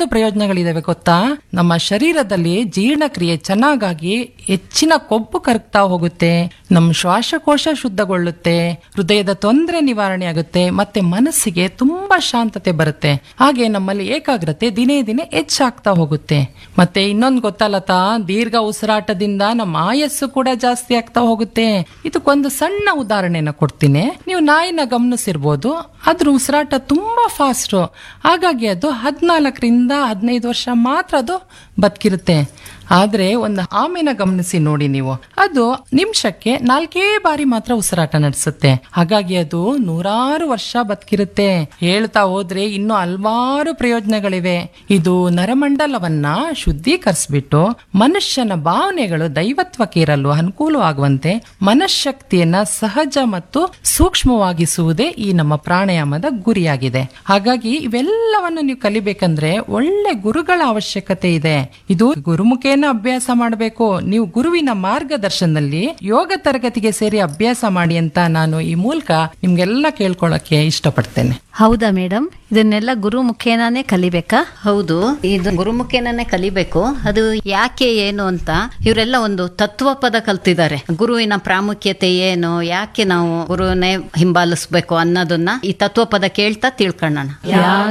ಎಷ್ಟೊಂದು ಪ್ರಯೋಜನಗಳಿದಾವೆ ಗೊತ್ತಾ ನಮ್ಮ ಶರೀರದಲ್ಲಿ ಜೀರ್ಣಕ್ರಿಯೆ ಚೆನ್ನಾಗಾಗಿ ಹೆಚ್ಚಿನ ಕೊಬ್ಬು ಕರಗ್ತಾ ಹೋಗುತ್ತೆ ನಮ್ಮ ಶ್ವಾಸಕೋಶ ಶುದ್ಧಗೊಳ್ಳುತ್ತೆ ಹೃದಯದ ತೊಂದರೆ ನಿವಾರಣೆ ಆಗುತ್ತೆ ಮತ್ತೆ ಮನಸ್ಸಿಗೆ ತುಂಬಾ ಶಾಂತತೆ ಬರುತ್ತೆ ಹಾಗೆ ನಮ್ಮಲ್ಲಿ ಏಕಾಗ್ರತೆ ದಿನೇ ದಿನೇ ಹೆಚ್ಚಾಗ್ತಾ ಹೋಗುತ್ತೆ ಮತ್ತೆ ಇನ್ನೊಂದು ಗೊತ್ತಲ್ಲತಾ ದೀರ್ಘ ಉಸಿರಾಟದಿಂದ ನಮ್ಮ ಆಯಸ್ಸು ಕೂಡ ಜಾಸ್ತಿ ಆಗ್ತಾ ಹೋಗುತ್ತೆ ಇದಕ್ಕೊಂದು ಸಣ್ಣ ಉದಾಹರಣೆನ ಕೊಡ್ತೀನಿ ನೀವು ನಾಯಿನ ಗಮನಿಸಿರ್ಬೋದು ಅದ್ರ ಉಸಿರಾಟ ತುಂಬಾ ಫಾಸ್ಟ್ ಹಾಗಾಗಿ ಅದು ಹದಿನಾಲ್ಕರಿಂದ ಹದಿನೈದು ವರ್ಷ ಮಾತ್ರ ಅದು ಬದುಕಿರುತ್ತೆ ಆದ್ರೆ ಒಂದು ಆಮೆನ ಗಮನಿಸಿ ನೋಡಿ ನೀವು ಅದು ನಿಮಿಷಕ್ಕೆ ನಾಲ್ಕೇ ಬಾರಿ ಮಾತ್ರ ಉಸಿರಾಟ ನಡೆಸುತ್ತೆ ಹಾಗಾಗಿ ಅದು ನೂರಾರು ವರ್ಷ ಬದುಕಿರುತ್ತೆ ಹೇಳ್ತಾ ಹೋದ್ರೆ ಇನ್ನು ಹಲ್ವಾರು ಪ್ರಯೋಜನಗಳಿವೆ ಇದು ನರಮಂಡಲವನ್ನ ಶುದ್ಧೀಕರಿಸ್ಬಿಟ್ಟು ಮನುಷ್ಯನ ಭಾವನೆಗಳು ದೈವತ್ವಕ್ಕೇರಲು ಅನುಕೂಲವಾಗುವಂತೆ ಮನಃಶಕ್ತಿಯನ್ನ ಸಹಜ ಮತ್ತು ಸೂಕ್ಷ್ಮವಾಗಿಸುವುದೇ ಈ ನಮ್ಮ ಪ್ರಾಣಾಯಾಮದ ಗುರಿಯಾಗಿದೆ ಹಾಗಾಗಿ ಇವೆಲ್ಲವನ್ನು ನೀವು ಕಲಿಬೇಕಂದ್ರೆ ಒಳ್ಳೆ ಗುರುಗಳ ಅವಶ್ಯಕತೆ ಇದೆ ಇದು ಗುರುಮುಖೇನ ಅಭ್ಯಾಸ ಮಾಡಬೇಕು ನೀವು ಗುರುವಿನ ಮಾರ್ಗದರ್ಶನದಲ್ಲಿ ಯೋಗ ತರಗತಿಗೆ ಸೇರಿ ಅಭ್ಯಾಸ ಮಾಡಿ ಅಂತ ನಾನು ಈ ಮೂಲಕ ನಿಮ್ಗೆಲ್ಲ ಕೇಳ್ಕೊಳ್ಳಕ್ಕೆ ಇಷ್ಟಪಡ್ತೇನೆ ಹೌದಾ ಮೇಡಮ್ ಇದನ್ನೆಲ್ಲ ಗುರು ಮುಖೇನಾನೇ ಕಲಿಬೇಕಾ ಹೌದು ಇದು ಗುರುಮುಖೇನೇ ಕಲಿಬೇಕು ಅದು ಯಾಕೆ ಏನು ಅಂತ ಇವರೆಲ್ಲ ಒಂದು ತತ್ವ ಪದ ಕಲ್ತಿದ್ದಾರೆ ಗುರುವಿನ ಪ್ರಾಮುಖ್ಯತೆ ಏನು ಯಾಕೆ ನಾವು ಗುರುವನ್ನೇ ಹಿಂಬಾಲಿಸ್ಬೇಕು ಅನ್ನೋದನ್ನ ಈ ತತ್ವ ಪದ ಕೇಳ್ತಾ ತಿಳ್ಕೊಳ್ಳೋಣ